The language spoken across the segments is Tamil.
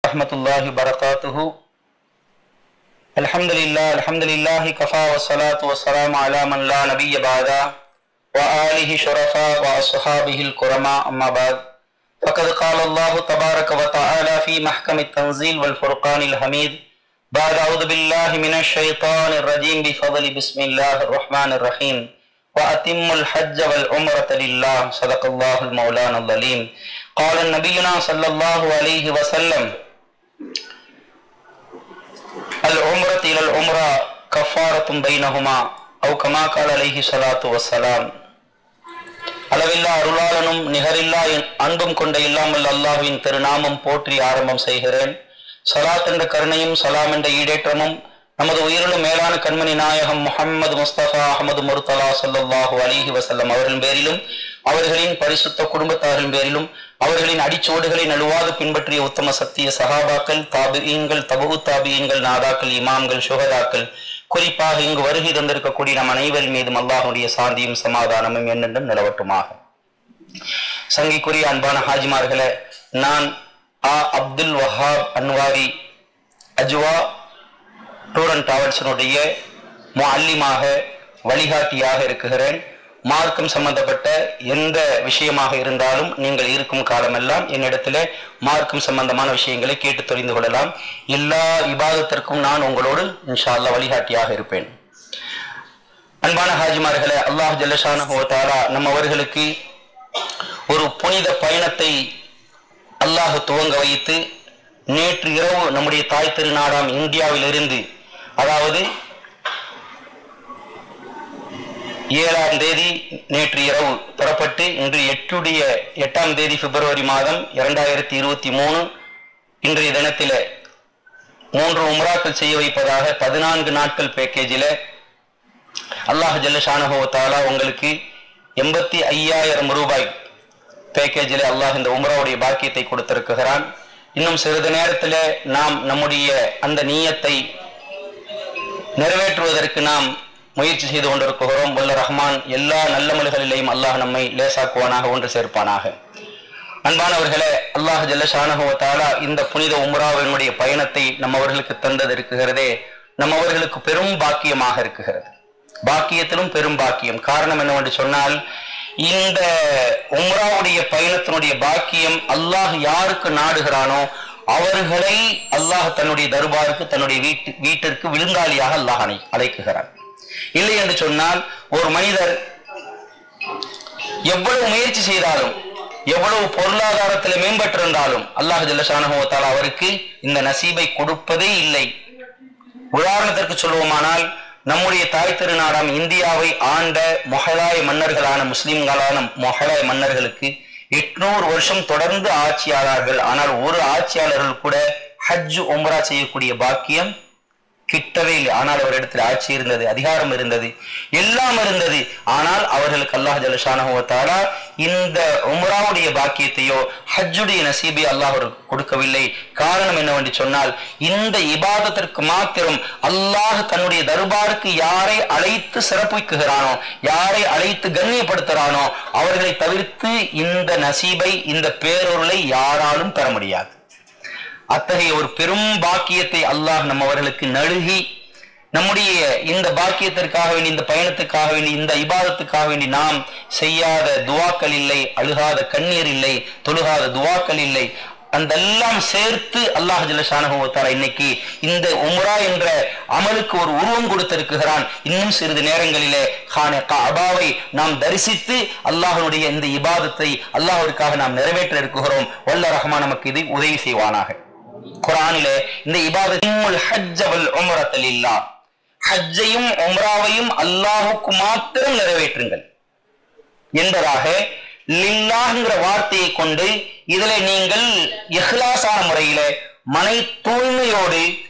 ورحمة الله وبركاته الحمد لله الحمد لله كفى والصلاة والسلام على من لا نبي بعده وآله شرفاء وأصحابه الكرماء أما بعد فقد قال الله تبارك وتعالى في محكم التنزيل والفرقان الحميد بعد أعوذ بالله من الشيطان الرجيم بفضل بسم الله الرحمن الرحيم وأتم الحج والعمرة لله صدق الله المولان الظليم قال النبينا صلى الله عليه وسلم العمرة إلى العمرة كفارة بينهما أو كما قال عليه الصلاة والسلام அளவில்லா அருளாளனும் நிகரில்லா என் அன்பும் கொண்ட இல்லாமல் அல்லாஹ்வின் திருநாமம் போற்றி ஆரம்பம் செய்கிறேன் சலாத் என்ற கருணையும் சலாம் என்ற ஈடேற்றமும் நமது உயிரிலும் மேலான கண்மணி நாயகம் முஹம்மது முஸ்தபா அகமது முர்தலா சல்லாஹூ அலிஹி வசல்லம் அவர்களின் பேரிலும் அவர்களின் பரிசுத்த குடும்பத்தாரின் பேரிலும் அவர்களின் அடிச்சோடுகளை நழுவாது பின்பற்றிய உத்தம சத்திய சகாபாக்கள் தாபியங்கள் தபு தாபியங்கள் நாதாக்கள் இமாம்கள் சுகதாக்கள் குறிப்பாக இங்கு வருகை தந்திருக்கக்கூடிய நம் அனைவர் மீதும் அல்லாஹுடைய சாந்தியும் சமாதானமும் என்னென்றும் நிலவட்டுமாக சங்கிக்குரிய அன்பான ஹாஜிமார்களே நான் ஆ அப்துல் வஹாப் அன்வாரி அஜ்வா டூர் அண்ட் டிராவல்ஸினுடைய முஅல்லிமாக வழிகாட்டியாக இருக்குகிறேன் மார்க்கம் சம்பந்தப்பட்ட எந்த விஷயமாக இருந்தாலும் நீங்கள் இருக்கும் காலமெல்லாம் என்னிடத்துல மார்க்கம் சம்பந்தமான விஷயங்களை கேட்டு தெரிந்து கொள்ளலாம் எல்லா விவாதத்திற்கும் நான் உங்களோடு இன்ஷா அல்லாஹ் வழிகாட்டியாக இருப்பேன் அன்பான ஹாஜிமார்களே அல்லாஹ் ஜல்லஷான ஹோதாலா நம்ம அவர்களுக்கு ஒரு புனித பயணத்தை அல்லாஹ் துவங்க வைத்து நேற்று இரவு நம்முடைய தாய் திருநாடாம் இந்தியாவிலிருந்து அதாவது ஏழாம் தேதி நேற்று இரவு புறப்பட்டு இன்று எட்டுடைய எட்டாம் தேதி பிப்ரவரி மாதம் இரண்டாயிரத்தி இருபத்தி மூணு இன்றைய தினத்தில மூன்று உம்ராக்கள் செய்ய வைப்பதாக பதினான்கு நாட்கள் பேக்கேஜில் அல்லாஹ் ஜல்லஷானஹோ தாலா உங்களுக்கு எண்பத்தி ஐயாயிரம் ரூபாய் பேக்கேஜில் அல்லாஹ் இந்த உம்ராவுடைய பாக்கியத்தை கொடுத்திருக்கிறான் இன்னும் சிறிது நேரத்தில் நாம் நம்முடைய அந்த நீயத்தை நிறைவேற்றுவதற்கு நாம் முயற்சி செய்து கொண்டிருக்கிறோம் வல்ல ரஹ்மான் எல்லா நல்ல மொழிகளிலேயும் அல்லாஹ் நம்மை லேசாக்குவானாக ஒன்று சேர்ப்பானாக அன்பானவர்களே அல்லாஹ் ஜல்லஷானஹுவத்தாலா இந்த புனித உம்ராவினுடைய பயணத்தை நம்மவர்களுக்கு தந்தது இருக்குகிறதே நம்மவர்களுக்கு பெரும் பாக்கியமாக இருக்குகிறது பாக்கியத்திலும் பெரும் பாக்கியம் காரணம் என்னவென்று சொன்னால் இந்த உம்ராவுடைய பயணத்தினுடைய பாக்கியம் அல்லாஹ் யாருக்கு நாடுகிறானோ அவர்களை அல்லாஹ் தன்னுடைய தர்பாருக்கு தன்னுடைய வீட்டு வீட்டிற்கு விழுந்தாளியாக அல்லாஹ் அணை அழைக்குகிறான் இல்லை என்று சொன்னால் ஒரு மனிதர் எவ்வளவு முயற்சி செய்தாலும் எவ்வளவு பொருளாதாரத்தில் மேம்பட்டிருந்தாலும் அல்லாஹ் ஜல்லஷானுவத்தால் அவருக்கு இந்த நசீபை கொடுப்பதே இல்லை உதாரணத்திற்கு சொல்லுவோமானால் நம்முடைய தாய் திருநாடாம் இந்தியாவை ஆண்ட மொஹலாய மன்னர்களான முஸ்லிம்களான மொஹலாய மன்னர்களுக்கு எட்நூறு வருஷம் தொடர்ந்து ஆட்சியாளர்கள் ஆனால் ஒரு ஆட்சியாளர்கள் கூட ஹஜ் உம்ரா செய்யக்கூடிய பாக்கியம் கிட்டவே இல்லை ஆனால் அவரிடத்தில் ஆட்சி இருந்தது அதிகாரம் இருந்தது எல்லாம் இருந்தது ஆனால் அவர்களுக்கு அல்லாஹ் ஜலஷானஹுவத்தாலா இந்த உம்ராவுடைய பாக்கியத்தையோ ஹஜ்ஜுடைய நசீபை அல்லாஹ் அவருக்கு கொடுக்கவில்லை காரணம் என்னவென்று சொன்னால் இந்த இபாதத்திற்கு மாத்திரம் அல்லாஹ் தன்னுடைய தர்பாருக்கு யாரை அழைத்து சிறப்பிக்குகிறானோ யாரை அழைத்து கண்ணியப்படுத்துகிறானோ அவர்களை தவிர்த்து இந்த நசீபை இந்த பேரொருளை யாராலும் பெற முடியாது அத்தகைய ஒரு பெரும் பாக்கியத்தை அல்லாஹ் நம்ம அவர்களுக்கு நழுகி நம்முடைய இந்த பாக்கியத்திற்காக வேண்டி இந்த பயணத்துக்காக வேண்டி இந்த இபாதத்துக்காக வேண்டி நாம் செய்யாத துவாக்கள் இல்லை அழுகாத கண்ணீர் இல்லை தொழுகாத துவாக்கள் இல்லை அந்தெல்லாம் சேர்த்து அல்லாஹ் ஜலஷானகுவத்தாரா இன்னைக்கு இந்த உம்ரா என்ற அமலுக்கு ஒரு உருவம் கொடுத்திருக்கிறான் இன்னும் சிறிது நேரங்களிலே ஹானே அபாவை நாம் தரிசித்து அல்லாஹனுடைய இந்த இபாதத்தை அல்லாஹிற்காக நாம் நிறைவேற்ற இருக்கிறோம் வல்ல ரஹ்மான் நமக்கு இதை உதவி செய்வானாக குரானிலே இந்த இபாதத்தின் ஹஜ் அவல் உம்ரத்தல் இல்லா ஹஜ்ஜையும் உம்ராவையும் அல்லாஹுக்கு மாத்திரம் நிறைவேற்றுங்கள் என்பதாக லில்லாஹ்ங்கிற வார்த்தையை கொண்டு இதுல நீங்கள் இஹ்லாசான முறையில மனை தூய்மையோடு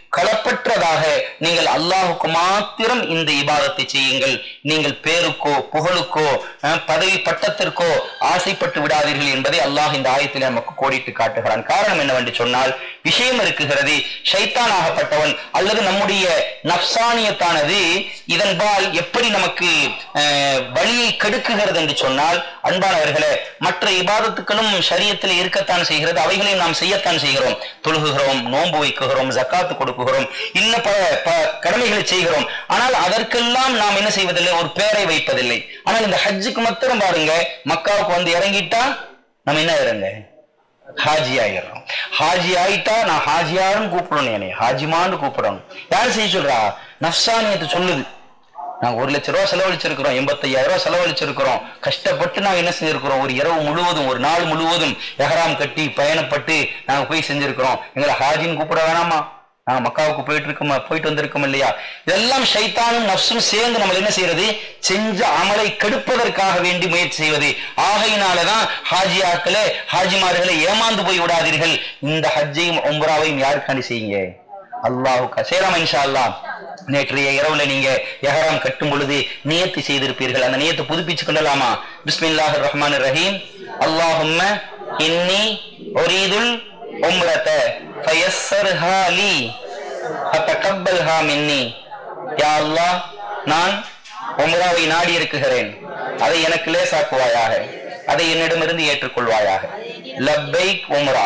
களப்பற்றதாக நீங்கள் அல்லாஹுக்கு மாத்திரம் இந்த இபாதத்தை செய்யுங்கள் நீங்கள் பேருக்கோ புகழுக்கோ அஹ், பதவி பட்டத்திற்கோ ஆசைப்பட்டு விடாதீர்கள் என்பதை அல்லாஹ் இந்த ஆயத்தில் நமக்கு கோடிட்டு காட்டுகிறான் காரணம் என்னவென்று சொன்னால் விஷயம் இருக்குகிறது ஷைத்தானாகப்பட்டவன் அல்லது நம்முடைய நப்சானியத்தானது இதன்பால் எப்படி நமக்கு அஹ், வழியை கெடுக்குகிறது என்று சொன்னால் அன்பானவர்களே மற்ற இபாதத்துக்களும் சரியத்தில் இருக்கத்தான் செய்கிறது அவைகளையும் நாம் செய்யத்தான் செய்கிறோம் தொழுகுகிறோம் நோன்பு வைக்குகிறோம் ஜக்காத்து கொடுக்குகிறோம் இன்னும் பல ப- கடமைகளை செய்கிறோம் ஆனால் அதற்கெல்லாம் நாம் என்ன செய்வதில்லை ஒரு பேரை வைப்பதில்லை ஆனால் இந்த ஹஜ்ஜுக்கு மாத்திரம் பாருங்க மக்காவுக்கு வந்து இறங்கிட்டா நம்ம என்ன இறங்க ஹாஜி ஆயிடுறோம் ஹாஜி ஆயிட்டா நான் ஹாஜியாரும் கூப்பிடணும் என்னை ஹாஜிமான்னு கூப்பிடணும் யார் செய்ய சொல்றா நஃப்சானியத்தை சொல்லுது நாங்க ஒரு லட்ச ரூபா செலவழிச்சிருக்கிறோம் எண்பத்தையாயிரம் ரூபாய் செலவழிச்சிருக்கிறோம் கஷ்டப்பட்டு நாங்க என்ன செஞ்சிருக்கிறோம் ஒரு இரவு முழுவதும் ஒரு நாள் முழுவதும் எஹராம் கட்டி பயணப்பட்டு நாங்க போய் செஞ்சிருக்கிறோம் எங்களை ஹாஜின்னு கூப்பிட வேணாமா நாங்க மக்காவுக்கு போயிட்டு இருக்கோம் போயிட்டு வந்திருக்கோம் இல்லையா இதெல்லாம் ஷைத்தானும் நப்சும் சேர்ந்து நம்ம என்ன செய்யறது செஞ்ச அமலை கெடுப்பதற்காக வேண்டி முயற்சி செய்வது ஆகையினாலதான் ஹாஜியாக்களே ஹாஜிமார்களை ஏமாந்து போய் விடாதீர்கள் இந்த ஹஜ்ஜையும் உம்ராவையும் யாருக்காண்டி செய்யுங்க அல்லாஹுக்கா சேராம் இன்ஷா அல்லாஹ் நேற்றைய இரவுல நீங்க எஹராம் கட்டும் பொழுது நியத்து செய்திருப்பீர்கள் அந்த நியத்தை புதுப்பிச்சு கொள்ளலாமா பிஸ்மில்லாஹ் ரஹ்மான் ரஹீம் அல்லாஹும்ம இன்னி ஒரீதுல் உம்ரத ஃபயஸ்ஸர்ஹா லீ ஃபதகப்பல்ஹா மின்னி யா அல்லாஹ் நான் உம்ராவை நாடி இருக்குகிறேன் அதை எனக்கு லேசாக்குவாயாக அதை என்னிடமிருந்து ஏற்றுக்கொள்வாயாக லப்பைக் உம்ரா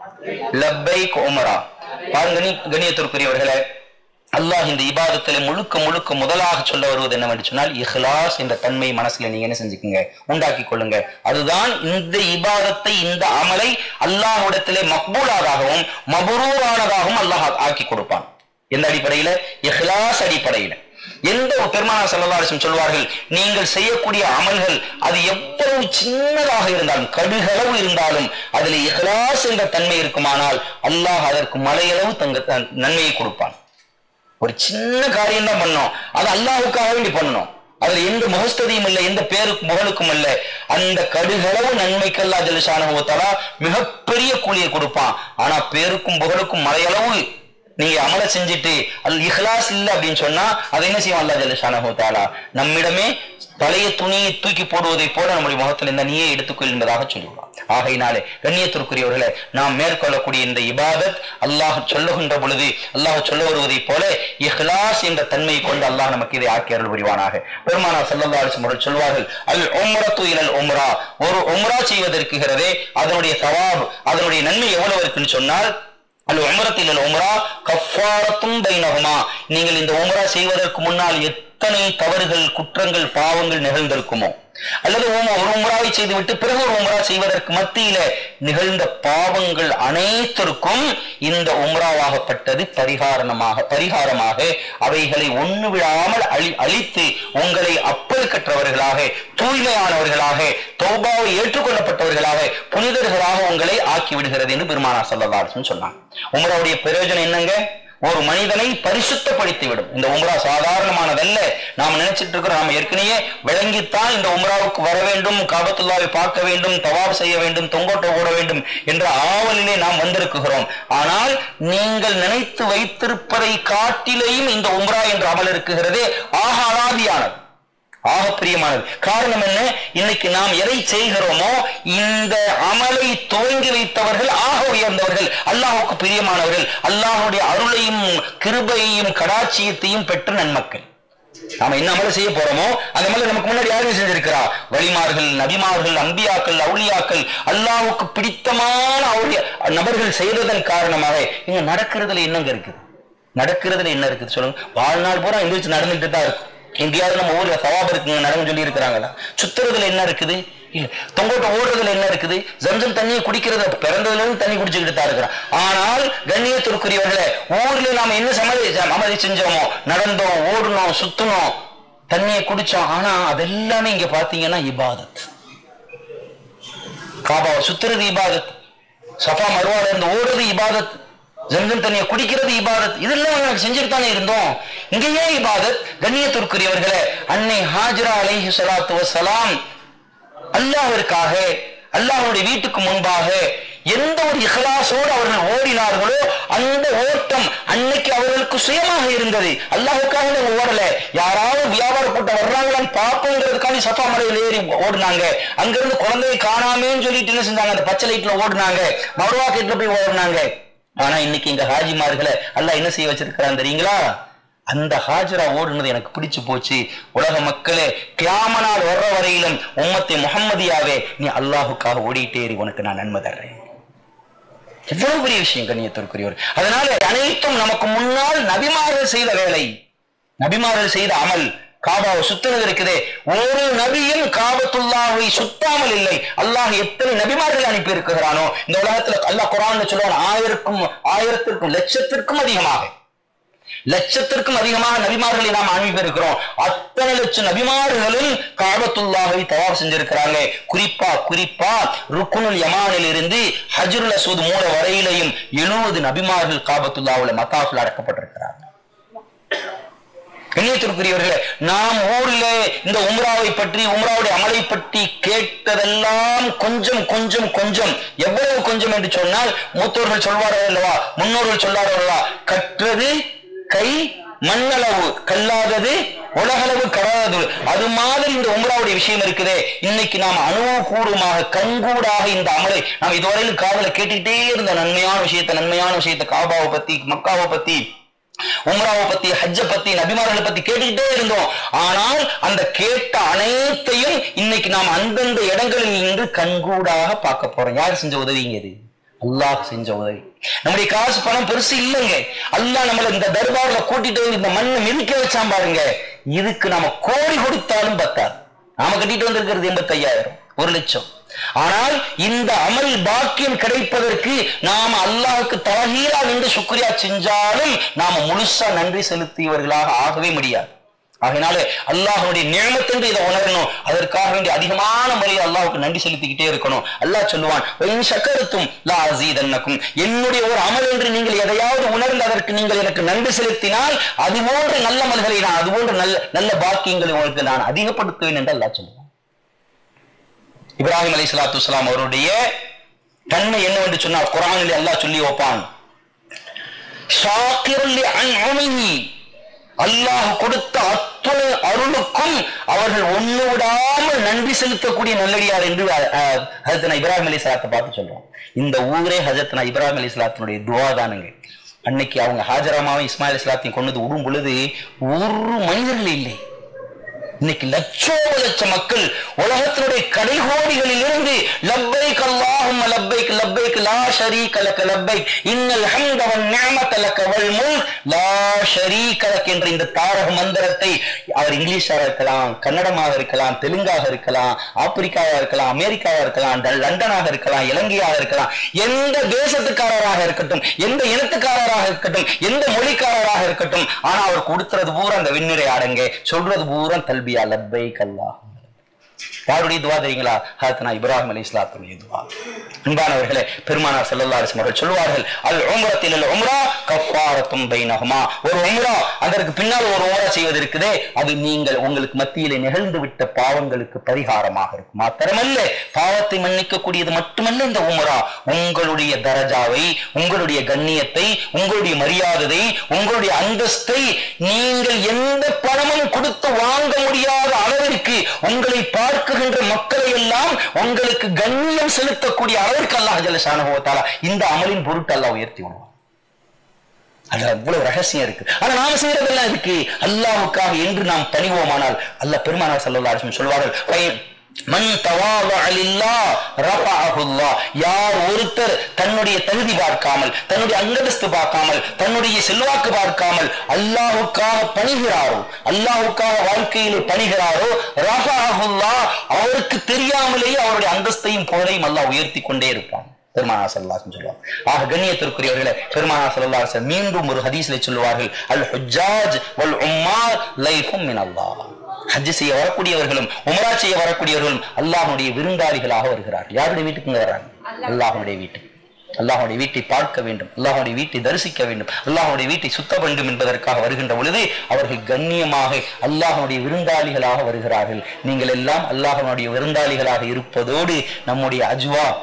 லப்பைக் உம்ரா பாருங்க கணி கணியத்திற்குரியவர்களே அல்லாஹ் இந்த இபாதத்திலே முழுக்க முழுக்க முதலாக சொல்ல வருவது என்னவென்று சொன்னால் இஹ்லாஸ் என்ற தன்மை மனசுல நீங்க என்ன செஞ்சுக்குங்க உண்டாக்கி கொள்ளுங்க அதுதான் இந்த இபாதத்தை இந்த அமலை அல்லாஹ்விடத்திலே மக்பூலாகவும் மபரூரானதாகவும் அல்லாஹ் ஆக்கி கொடுப்பான் எந்த அடிப்படையில இஹ்லாஸ் அடிப்படையில எந்த ஒரு பெருமானா செல்லவாரிசம் சொல்வார்கள் நீங்கள் செய்யக்கூடிய அமல்கள் அது எவ்வளவு சின்னதாக இருந்தாலும் கடுகளவு இருந்தாலும் அதில் இஹ்லாஸ் என்ற தன்மை இருக்குமானால் அல்லாஹ் அதற்கு மலையளவு தங்க தன் நன்மையை கொடுப்பான் ஒரு சின்ன காரியம் தான் பண்ணோம் அது அல்லாஹ்வுக்காக வேண்டி பண்ணணும் அதுல எந்த முகஸ்ததியும் இல்லை எந்த பேருக்கு புகழுக்கும் இல்ல அந்த கடுகளவு நன்மைக்கு அல்லா ஜலிஷானுவத்தாலா மிகப்பெரிய கூலியை கொடுப்பான் ஆனா பேருக்கும் புகழுக்கும் மலையளவு நீங்க அமல செஞ்சுட்டு அல் இஹ்லாஸ் இல்ல அப்படின்னு சொன்னா அதை என்ன செய்வான் அல்லா ஜலிஷானுவத்தாலா நம்மிடமே பழைய துணியை தூக்கி போடுவதை போல நம்முடைய முகத்தில் இந்த நீயே எடுத்துக்கொள் என்பதாக சொல்லுவான் ஆகையினாலே கண்ணியத்திற்குரியவர்களே நாம் மேற்கொள்ளக்கூடிய இந்த இபாதத் அல்லாஹ் சொல்லுகின்ற பொழுது அல்லாஹ் சொல்ல வருவதைப் போல இஹ்லாஸ் என்ற தன்மையை கொண்டு அல்லாஹ் நமக்கு இதை ஆக்கி அருள் புரிவானாக பெருமானா சல்லல்லா அலிஸ்லம் அவர்கள் சொல்வார்கள் அல் உம்ரத்து இலல் உம்ரா ஒரு உம்ரா செய்வதற்குகிறதே அதனுடைய சவாப் அதனுடைய நன்மை எவ்வளவு இருக்குன்னு சொன்னால் அல் உம்ரத்தில் உம்ரா கஃபாரத்தும் பைனகுமா நீங்கள் இந்த உம்ரா செய்வதற்கு முன்னால் எத்தனை தவறுகள் குற்றங்கள் பாவங்கள் நிகழ்ந்திருக்குமோ அல்லது உம்- ஒரு உம்ராவை செய்துவிட்டு பிறகு ஒரு உம்ரா செய்வதற்கு மத்தியில நிகழ்ந்த பாவங்கள் அனைத்திற்கும் இந்த உம்ராவாகப்பட்டது பரிகாரணமாக பரிகாரமாக அவைகளை ஒண்ணு விடாமல் அழி அழித்து உங்களை அப்பல் கற்றவர்களாக தூய்மையானவர்களாக தௌபாவை ஏற்றுக்கொள்ளப்பட்டவர்களாக புனிதர்களாக உங்களை ஆக்கி விடுகிறது என்று பெருமானா சல்லல்லாஹு சொன்னாங்க உம்ராவுடைய பிரயோஜனம் என்னங்க ஒரு மனிதனை பரிசுத்தப்படுத்தி விடும் இந்த உம்ரா சாதாரணமானதல்ல நாம் நினைச்சிட்டு இருக்கிறோம் நாம் ஏற்கனவே விளங்கித்தான் இந்த உம்ராவுக்கு வர வேண்டும் காபத்துல்லாவை பார்க்க வேண்டும் தவாப் செய்ய வேண்டும் தொங்கோட்டை ஓட வேண்டும் என்ற ஆவலிலே நாம் வந்திருக்கிறோம் ஆனால் நீங்கள் நினைத்து வைத்திருப்பதை காட்டிலேயும் இந்த உம்ரா என்ற அமல் இருக்குகிறதே ஆக அலாதியானது ஆக பிரியமானது காரணம் என்ன இன்னைக்கு நாம் எதை செய்கிறோமோ இந்த அமலை துவங்கி வைத்தவர்கள் ஆக உயர்ந்தவர்கள் அல்லாஹ்வுக்கு பிரியமானவர்கள் அல்லாஹ்வுடைய அருளையும் கிருபையையும் கடாட்சியத்தையும் பெற்ற நன்மக்கள் நாம என்ன அமலை செய்ய போறோமோ அந்த அமலை நமக்கு முன்னாடி யாருங்க செஞ்சிருக்கிறா வழிமார்கள் நபிமார்கள் அம்பியாக்கள் அவுளியாக்கள் அல்லாஹ்வுக்கு பிடித்தமான அவுளியா நபர்கள் செய்ததன் காரணமாக இங்க நடக்கிறதுல என்னங்க இருக்குது நடக்கிறதுல என்ன இருக்குது சொல்லுங்க வாழ்நாள் பூரா எந்திரிச்சு நடந்துட்டு தான் இருக்கும் எங்கேயாவது நம்ம ஊர்ல சவாபம் இருக்குங்க நடந்து சொல்லி இருக்கிறாங்களா சுத்துறதுல என்ன இருக்குது இல்ல தொங்கோட்ட ஓடுறதுல என்ன இருக்குது ஜம்சம் தண்ணியை குடிக்கிறது பிறந்ததுல இருந்து தண்ணி குடிச்சுக்கிட்டு தான் இருக்கிறோம் ஆனால் கண்ணியத்திற்குரியவர்களே ஊர்ல நாம என்ன சமதி அமதி செஞ்சோமோ நடந்தோம் ஓடுனோம் சுத்துனோம் தண்ணியை குடிச்சோம் ஆனா அதெல்லாமே இங்க பாத்தீங்கன்னா இபாதத் காபாவை சுத்துறது இபாதத் சஃபா மருவால இருந்து ஓடுறது இபாதத் ஜம்சம் தண்ணியை குடிக்கிறது இபாதத் இதெல்லாம் நாங்க செஞ்சுட்டு தானே இருந்தோம் இங்கேயே இபாதத் கண்ணியத்திற்குரியவர்களே அன்னை ஹாஜரா அலைஹி ஸலாத்து வஸலாம் அல்லாஹ்விற்காக அல்லாஹ்வுடைய வீட்டுக்கு முன்பாக எந்த ஒரு இஹ்லாசோடு அவர்கள் ஓடினார்களோ அந்த ஓட்டம் அன்னைக்கு அவர்களுக்கு சுயமாக இருந்தது அல்லாஹுக்காக அவங்க ஓடல யாராவது வியாபார கூட்டம் வர்றாங்களான்னு பார்ப்போங்கிறதுக்காண்டி சஃபா மலையில் ஏறி ஓடுனாங்க அங்கிருந்து குழந்தையை காணாமேன்னு சொல்லிட்டு என்ன செஞ்சாங்க அந்த பச்சை லைட்ல ஓடுனாங்க மருவா கேட்ல போய் ஓடுனாங்க ஆனா இன்னைக்கு இங்க ஹாஜிமார்களை அல்லாஹ் என்ன செய்ய வச்சிருக்கிறான் தெரியுங்களா அந்த ஹாஜரா ஓடுனது எனக்கு பிடிச்சு போச்சு உலக மக்களே கியாமனால் வர்ற வரையிலும் உம்மத்தை முகம்மதியாவே நீ அல்லாஹுக்காக ஓடிட்டே இரு, உனக்கு நான் நன்மை தர்றேன் எவ்வளவு பெரிய விஷயம் கண்ணியத்திற்குரியவர் அதனால அனைத்தும் நமக்கு முன்னால் நபிமார்கள் செய்த வேலை நபிமார்கள் செய்த அமல் காபாவை சுத்துறது இருக்குதே ஒரு நபியும் காபத்துல்லாவை சுத்தாமல் இல்லை அல்லாஹ் எத்தனை நபிமார்கள் அனுப்பி இருக்கிறானோ இந்த உலகத்துல அல்லாஹ் குரான் சொல்லுவான் ஆயிரக்கும் ஆயிரத்திற்கும் லட்சத்திற்கும் அதிகமாக லட்சத்திற்கும் அதிகமாக நபிமார்களை நாம் அனுப்பி இருக்கிறோம் அத்தனை லட்சம் நபிமார்களும் காபத்துல்லாவை தவாப் செஞ்சிருக்கிறாங்க குறிப்பா குறிப்பா ருக்குனுல் யமானில் இருந்து ஹஜ்ருல் அசூத் மூல வரையிலையும் எழுபது நபிமார்கள் காபத்துல்லாவுல மத்தாஃபில் அடக்கப்பட்டிருக்கிறாங்க கண்ணியத்திற்குரியவர்களே நாம் ஊரில் இந்த உம்ராவை பற்றி உம்ராவுடைய அமலை பற்றி கேட்டதெல்லாம் கொஞ்சம் கொஞ்சம் கொஞ்சம் எவ்வளவு கொஞ்சம் என்று சொன்னால் மூத்தோர்கள் சொல்வார்கள் அல்லவா முன்னோர்கள் சொல்வார்கள் அல்லவா கற்றது கை மண்ணளவு கல்லாதது உலகளவு கராதது அது மாதிரி இந்த உம்ராவுடைய விஷயம் இருக்குதே இன்னைக்கு நாம் அனுபவபூர்வமாக கண்கூடாக இந்த அமலை நாம் இதுவரையிலும் காதல கேட்டுக்கிட்டே இருந்த நன்மையான விஷயத்தை நன்மையான விஷயத்தை காபாவை பத்தி மக்காவை பத்தி உம்ராவை பத்தி ஹஜ்ஜ பத்தி நபிமார்களை பத்தி கேட்டுக்கிட்டே இருந்தோம் ஆனால் அந்த கேட்ட அனைத்தையும் இன்னைக்கு நாம் அந்தந்த இடங்களில் நின்று கண்கூடாக பார்க்க போறோம் யார் செஞ்ச உதவிங்க இது அல்லாஹ் செஞ்ச உதவி நம்முடைய காசு பணம் பெருசு இல்லைங்க அல்லாஹ் நம்மள இந்த தர்பார்ல கூட்டிட்டு வந்து இந்த மண்ணை மிதிக்க வச்சான் பாருங்க இதுக்கு நாம கோடி கொடுத்தாலும் பத்தாது நாம கட்டிட்டு வந்திருக்கிறது எண்பத்தி ஐயாயிரம் ஒரு லட்சம் ஆனால் இந்த அமல் பாக்கியம் கிடைப்பதற்கு நாம அல்லாஹ்வுக்கு தலகீழா நின்று சுக்ரியா செஞ்சாலும் நாம முழுசா நன்றி செலுத்தியவர்களாக ஆகவே முடியாது ஆகையினால அல்லாஹ்வுடைய நியமத்தென்று இதை உணரணும் அதற்காக வேண்டிய அதிகமான முறையில் அல்லாஹ்வுக்கு நன்றி செலுத்திக்கிட்டே இருக்கணும் அல்லாஹ் சொல்லுவான் "வஇன் ஷக்கரத்தும் லா அஸீதன்னக்கும்." என்னுடைய ஒரு அமல் என்று நீங்கள் எதையாவது உணர்ந்து அதற்கு நீங்கள் எனக்கு நன்றி செலுத்தினால் அது போன்ற நல்ல அமல்களை நான் அது போன்ற நல்ல நல்ல பாக்கியங்களை உங்களுக்கு நான் அதிகப்படுத்துவேன் என்று அல்லாஹ் சொல்லுவான் இப்ராஹிம் அலி சலாத்து அவருடைய தன்மை என்னவென்று சொன்னால் குரானில் அல்லாஹ் சொல்லி வைப்பான் ஷாக்கிருல் அன்உமிஹி. அல்லாஹ் கொடுத்த அத்துணை அருளுக்கும் அவர்கள் ஒண்ணு விடாமல் நன்றி செலுத்தக்கூடிய நல்லடியார் என்று ஹஜரத்னா இப்ராஹிம் அலி சலாத்தை பார்த்து சொல்றோம் இந்த ஊரே ஹஜரத்னா இப்ராஹிம் அலி சலாத்தினுடைய துவா தானுங்க அன்னைக்கு அவங்க ஹாஜராமாவும் இஸ்மாயில் இஸ்லாத்தையும் கொண்டு வந்து விடும் பொழுது ஒரு மனிதர்கள் இல்லை இன்னைக்கு லட்சோப லட்ச மக்கள் உலகத்தினுடைய கடைகோடிகளில் இருந்து லப்பைக் அல்லாஹும் லப்பைக் லப்பைக் லா ஷரீக லக லப்பைக் இன்னல் ஹம்த வன் நிஅமத லக வல் முல்க் லா ஷரீக லக் என்ற இந்த தாரக மந்திரத்தை அவர் இங்கிலீஷாக இருக்கலாம் கன்னடமாக இருக்கலாம் தெலுங்காக இருக்கலாம் ஆப்பிரிக்காவா இருக்கலாம் அமெரிக்காவா இருக்கலாம் ட- லண்டனாக இருக்கலாம் இலங்கையாக இருக்கலாம் எந்த தேசத்துக்காரராக இருக்கட்டும் எந்த இனத்துக்காரராக இருக்கட்டும் எந்த மொழிக்காரராக இருக்கட்டும் ஆனா அவர் கொடுத்துறது பூரா அந்த வெண்ணிறை அடங்க சொல்றது பூரா தல்பியா லப்பை கல்லா யாருடைய துவா தெரியுங்களா ஹாத்தனா இப்ராஹிம் அலி இஸ்லாத்துடைய துவா அன்பானவர்களே பெருமானார் ஸல்லல்லாஹு அலைஹி வஸல்லம் அவர்கள் சொல்வார்கள் அல் உம்ரத்தில் அல் உம்ரா கஃபாரத்தும் பைனஹுமா ஒரு உம்ரா அதற்கு பின்னால் ஒரு உம்ரா செய்வது இருக்குதே அது நீங்கள் உங்களுக்கு மத்தியிலே நிகழ்ந்து விட்ட பாவங்களுக்கு பரிகாரமாக இருக்கும் மாத்திரமல்ல பாவத்தை மன்னிக்கக்கூடியது மட்டுமல்ல இந்த உம்ரா உங்களுடைய தரஜாவை உங்களுடைய கண்ணியத்தை உங்களுடைய மரியாதை உங்களுடைய அந்தஸ்தை நீங்கள் எந்த பணமும் கொடுத்து வாங்க முடியாத அளவிற்கு உங்களை பார்க்குகின்ற மக்களை எல்லாம் உங்களுக்கு கண்ணியம் செலுத்தக்கூடிய அளவிற்கு அல்லாஹ் ஜல்லஷானஹு வ தஆலா இந்த அமலின் பொருட்டு அல்லாஹ் உயர்த்தி விடுவான் அதுல அவ்வளவு ரகசியம் இருக்கு ஆனா நாம செய்யறதெல்லாம் இருக்கு அல்லாஹ்வுக்காக என்று நாம் பணிவோமானால் அல்லாஹ் பெருமானார் ஸல்லல்லாஹு அலைஹி வஸல்லம் சொல்வார்கள் "ஃபை- மன் தவாதஅ லில்லாஹ் ரஃபஅஹு அல்லாஹ்." யார் ஒருத்தர் தன்னுடைய தகுதி பார்க்காமல் தன்னுடைய அந்தஸ்து பார்க்காமல் தன்னுடைய செல்வாக்கு பார்க்காமல் அல்லாஹ்வுக்காக பணிகிறாரோ அல்லாஹ்வுக்காக வாழ்க்கையிலே பணிகிறாரோ ரஃபஅஹு அல்லாஹ் அவருக்கு தெரியாமலேயே அவருடைய அந்தஸ்தையும் புகழையும் அல்லாஹ் உயர்த்தி கொண்டே இருப்பான் பெருமானா சல்லாஹ் சொல்லுவாங்க ஆக கண்ணியத்திற்குரியவர்களே பெருமானா சல்லாஹ் மீண்டும் ஒரு ஹதீஸ்ல சொல்லுவார்கள் அல் ஹுஜாஜ் வல் உம்மார் லைஃபும் மின் அல்லாஹ் ஹஜ் செய்ய வரக்கூடியவர்களும் உமரா செய்ய வரக்கூடியவர்களும் அல்லாஹ்வுடைய விருந்தாளிகளாக வருகிறார்கள் யாருடைய வீட்டுக்குங்க வர்றாங்க அல்லாஹ்வுடைய வீட்டுக்கு அல்லாஹ்வுடைய வீட்டை பார்க்க வேண்டும் அல்லாஹ்வுடைய வீட்டை தரிசிக்க வேண்டும் அல்லாஹ்வுடைய வீட்டை சுத்த வேண்டும் என்பதற்காக வருகின்ற பொழுது அவர்கள் கண்ணியமாக அல்லாஹ்வுடைய விருந்தாளிகளாக வருகிறார்கள் நீங்கள் எல்லாம் அல்லாஹ்வுடைய விருந்தாளிகளாக இருப்பதோடு நம்முடைய அஜ்வா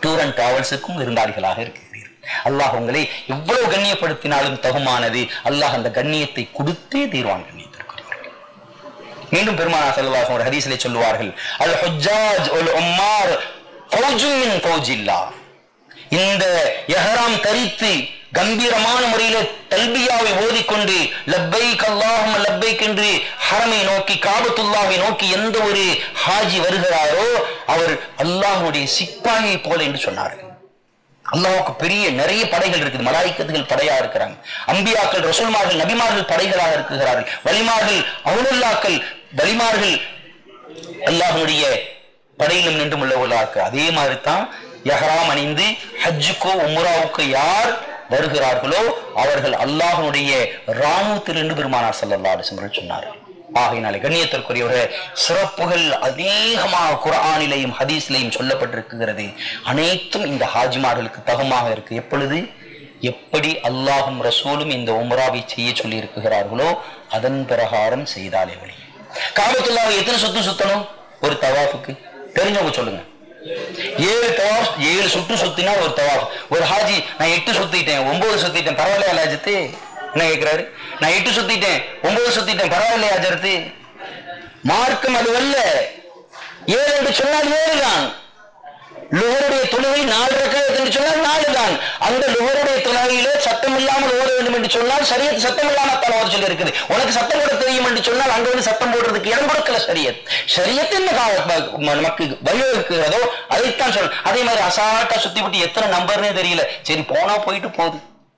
டூர் அண்ட் டிராவல்ஸுக்கும் விருந்தாளிகளாக இருக்கிறீர்கள் அல்லாஹ் உங்களை எவ்வளவு கண்ணியப்படுத்தினாலும் தகுமானது அல்லாஹ் அந்த கண்ணியத்தை கொடுத்தே தீர்வான் கண்ணியத்திற்குரியவர்கள் மீண்டும் பெருமானா செல்வாசம் ஒரு ஹதீஸிலே சொல்லுவார்கள் அல் ஹுஜாஜ் உல் உம்மார் ஃபௌஜும் மின் ஃபௌஜில்லா இந்த எஹராம் தரித்து கம்பீரமான முறையில தல்பியாவை ஓதிக்கொண்டு லப்பைக் அல்லாஹும் லப்பைக் என்று ஹரமை நோக்கி காபத்துல்லாவை நோக்கி எந்த ஒரு ஹாஜி வருகிறாரோ அவர் அல்லாஹ்வுடைய சிப்பாயை போல என்று சொன்னார்கள் அல்லாஹ்வுக்கு பெரிய நிறைய படைகள் இருக்குது மலாய்க்கத்துகள் படையா இருக்கிறாங்க அம்பியாக்கள் ரசூல்மார்கள் நபிமார்கள் படைகளாக இருக்கிறார்கள் வலிமார்கள் அவுலுல்லாக்கள் வலிமார்கள் அல்லாஹ்வுடைய படையிலும் நின்று உள்ளவர்களாக அதே மாதிரி தான் யஹராம் அணிந்து ஹஜ்ஜுக்கோ உம்ராவுக்கு யார் வருகிறார்களோ அவர்கள் அல்லாஹ்வுடைய ராணுவத்தில் என்று பெருமானார் ஸல்லல்லாஹு அலைஹி வஸல்லம் சொன்னார்கள் ஆகையினாலே கண்ணியத்திற்குரியவரே சிறப்புகள் அதிகமாக குர்ஆனிலேயும் ஹதீஸ்லேயும் சொல்லப்பட்டிருக்கிறது அனைத்தும் இந்த ஹாஜிமார்களுக்கு தகுமாக இருக்கு எப்பொழுது எப்படி அல்லாஹும் ரசூலும் இந்த உம்ராவை செய்ய சொல்லி இருக்கிறார்களோ அதன் பிரகாரம் செய்தாலே ஒளி காபத்துல்லாவை எத்தனை சுத்து சுத்தணும் ஒரு தவாஃபுக்கு தெரிஞ்சவங்க சொல்லுங்க ஏழு தவாஃப் ஏழு சுற்று சுத்தினா ஒரு தவாஃப் ஒரு ஹாஜி நான் எட்டு சுத்திட்டேன் ஒன்பது சுத்திட்டேன் பரவாயில்லையா லாஜத்து என்ன கேட்கிறாரு நான் எட்டு சுத்திட்டேன் ஒன்பது சுத்திட்டேன் பரவாயில்லையா ஜரத்து மார்க்கம் அது அல்ல ஏழு என்று சொன்னால் ஏழு தான் லுகருடைய தொழுகை நாலு ரக்காயத் என்று சொன்னால் நாலு தான் அந்த லுகருடைய தொழுகையிலே சத்தம் இல்லாமல் ஓட வேண்டும் என்று சொன்னால் சரியத் சத்தம் இல்லாமல் தான் ஓட சொல்லி இருக்குது உனக்கு சத்தம் போட தெரியும் என்று சொன்னால் அங்க வந்து சத்தம் போடுறதுக்கு இடம் கொடுக்கல சரியத் சரியத் என்ன கா- ப- ம- நமக்கு வழிவகுக்கிறதோ அதைத்தான் சொல்ல அதே மாதிரி அசால்ட்டா சுத்தி விட்டு எத்தனை நம்பர்னே தெரியல சரி போனா போயிட்டு போகுது